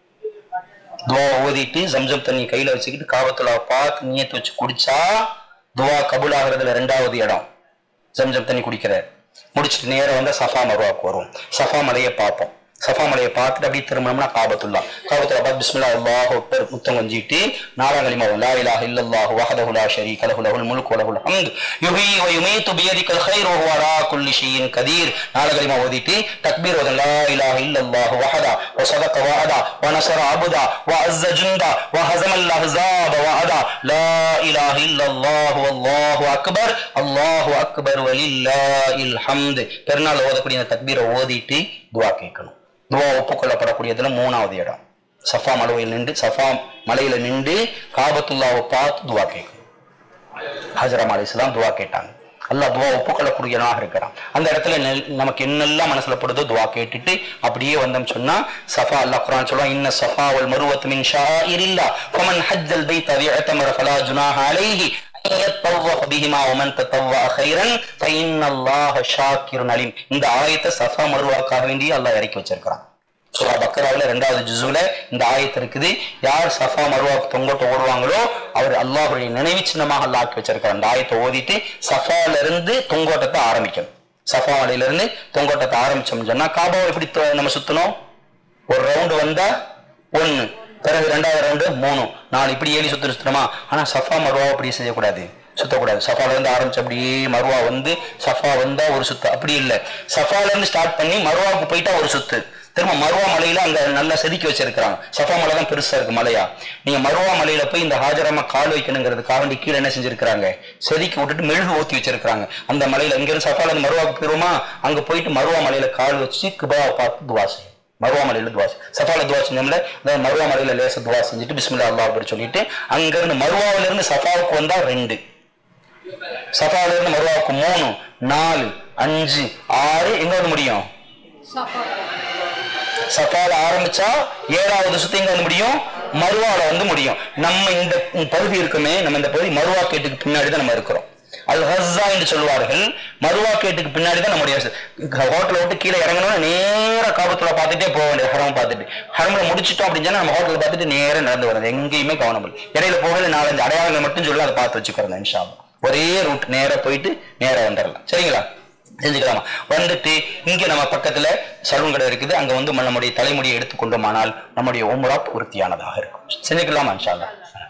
துவா ஓதிட்டு ஜம்ஜம் தண்ணி கையில வச்சுக்கிட்டு காபத்துல பார்த்து நியத்து வச்சு குடிச்சா துவா கபூல் ஆகுறதுல ரெண்டாவது இடம் ஜம்ஜம் தண்ணி குடிக்கிற முடிச்சிட்டு நேரம் வந்து சஃபா மருவாக்கு வரும் சஃபா மலையை பார்ப்போம் சஃபா மலையை பார்த்துட்டு அப்படியே திரும்பினோம்னா காபத்துல்லா காபத்துல்லா பார்த்து பிஸ்மில்லா அல்லாஹ் அக்பர் முத்தம் கொஞ்சிட்டு நாலாம் கலிமா லா இலாஹ இல்லல்லாஹு வஹதஹு லா ஷரீக லஹு லஹுல் முல்கு வ லஹுல் ஹம்து யுஹ்யி வ யுமீத்து பியதிகல் கைர் வ ஹுவ அலா குல்லி ஷைஇன் கதீர் நாலாம் கலிமா ஓதிட்டு தக்பீர் ஓதன் லா இலாஹ இல்லல்லாஹு வஹதா வ ஸதக வஅதா வ நஸர அபதா வ அஸ்ஸ ஜுந்தா வ ஹஸமல் அஹ்ஸாப வஅதா லா இலாஹ இல்லல்லாஹு வல்லாஹு அக்பர் அல்லாஹு அக்பர் வலில்லாஹில் ஹம்து பெருநாள் ஓதக்கூடிய அந்த தக்பீரை ஓதிட்டு துஆ கேட்கணும் துவா ஒப்புக்கொள்ளப்படக்கூடியதுல மூணாவது இடம் சஃபா மலையில் நின்று சஃபா மலையில நின்று காபத்துல்லாவை பார்த்து துவா கேட்கணும் ஹஜரம் அலிஸ்லாம் துவா கேட்டாங்க அல்லாஹ் துவா ஒப்புக்கொள்ளக்கூடியவனாக இருக்கிறான் அந்த இடத்துல நெல்- நமக்கு என்னெல்லாம் மனசுல படுதோ துவா கேட்டுட்டு அப்படியே வந்தோம் சொன்னா சஃபா அல்லாஹ் குர்ஆன் சொல்லுவான் இன்ன சஃபா வல் மருவத் மின் ஷாயிரில்லா ஃபமன் ஹஜ்ஜல் பைத் அவ இஅ்தமர ஃபலா ஜுனாஹ அலைஹி أن يتطوف بهما ومن تطوع خيرا فإن الله شاكر عليم இந்த ஆயத்தை சஃபா மருவாக்காக வேண்டி அல்லாஹ் இறக்கி வச்சிருக்கிறான் சூரா பக்கராவில் ரெண்டாவது ஜுசுல இந்த ஆயத்து இருக்குது யார் சஃபா மருவாக்கு தொங்கோட்ட ஓடுவாங்களோ அவர் அல்லாஹுடைய நினைவு சின்னமாக அல்லாஹ் ஆக்கி வச்சிருக்கார் அந்த ஆயத்தை ஓதிட்டு சஃபால இருந்து தொங்கோட்டத்தை ஆரம்பிக்கணும் சஃபா மலையில இருந்து தொங்கோட்டத்தை ஆரம்பிச்சோம்னு சொன்னா காபாவை எப்படி தொ- நம்ம சுத்தணும் ஒரு ரவுண்டு வந்தா ஒண்ணு பிறகு ரெண்டாவது ரவுண்டு மூணு நாலு இப்படி ஏழி சுத்து சுத்தணுமா ஆனா சஃபா மருவா அப்படி செய்யக்கூடாது சுத்தக்கூடாது சஃபால இருந்து ஆரம்பிச்சு அப்படியே மருவா வந்து சஃபா வந்தா ஒரு சுத்து அப்படி இல்லை சஃபால இருந்து ஸ்டார்ட் பண்ணி மருவாவுக்கு போயிட்டா ஒரு சுத்து திரும்ப மருவா மலையில அங்க நல்லா செதுக்கி வச்சிருக்கிறாங்க சஃபா மலை தான் பெருசா இருக்கு மலையா நீங்க மருவா மலையில போய் இந்த ஹாஜரமா கால் வைக்கணுங்கிறதுக்காக வேண்டி கீழே என்ன செஞ்சிருக்கிறாங்க செதுக்கி விட்டுட்டு மெழுகு ஊத்தி வச்சிருக்கிறாங்க அந்த மலையில இங்க இருந்து சஃபால இருந்து மருவாவுக்கு போயிருவோமா அங்க போயிட்டு மருவா மலையில கால் வச்சு கிபாவை பார்த்து துவா செய்யும் மருவா மலையில துவா செய்~ சஃபால துவா செஞ்சோம்ல அந்த மருவா மலையில லேச துவா செஞ்சுட்டு பிஸ்மில்லா அல்லாஹ் அப்படி சொல்லிட்டு அங்க இருந்து மருவாவில இருந்து சஃபாவுக்கு வந்தா ரெண்டு சஃபாவில இருந்து மருவாவுக்கு மூணு நாலு அஞ்சு ஆறு எங்க வந்து முடியும் சஃபால ஆரம்பிச்சா ஏழாவது சுத்தி எங்க வந்து முடியும் மருவால வந்து முடியும் நம்ம இந்த பகுதி இருக்குமே நம்ம இந்த பகுதி மருவா கேட்டுக்கு பின்னாடி தான் நம்ம இருக்கிறோம் அல் ஹஸ்ஸா என்று சொல்வார்கள் மருவா கேட்டுக்கு பின்னாடி தான் நம்முடைய ஹோட்டலை விட்டு கீழே இறங்கணும் நேரா காபத்துல பார்த்துட்டே போக வேண்டியது ஹரம் பார்த்துட்டு ஹரம்ல முடிச்சிட்டோம் அப்படின்னு சொன்னா நம்ம ஹோட்டலில் பார்த்துட்டு நேரா நடந்து வரது எங்கேயுமே கவனமில்லை இடையில போகல நாலஞ்சு அடையாளங்கள் மட்டும் சொல்லி அதை பார்த்து வச்சுக்கிறோம் இன்ஷா அல்லாஹ். ஒரே ரூட் நேரா போயிட்டு நேரா வந்துடலாம் சரிங்களா செஞ்சுக்கலாமா வந்துட்டு இங்க நம்ம பக்கத்துல சலூன் கடை இருக்குது அங்க வந்து நம்முடைய தலைமுடியை எடுத்துக்கொண்டோமானால் நம்முடைய உம்ரா பூர்த்தியானதாக இருக்கும் செஞ்சுக்கலாமா இன்ஷா அல்லாஹ்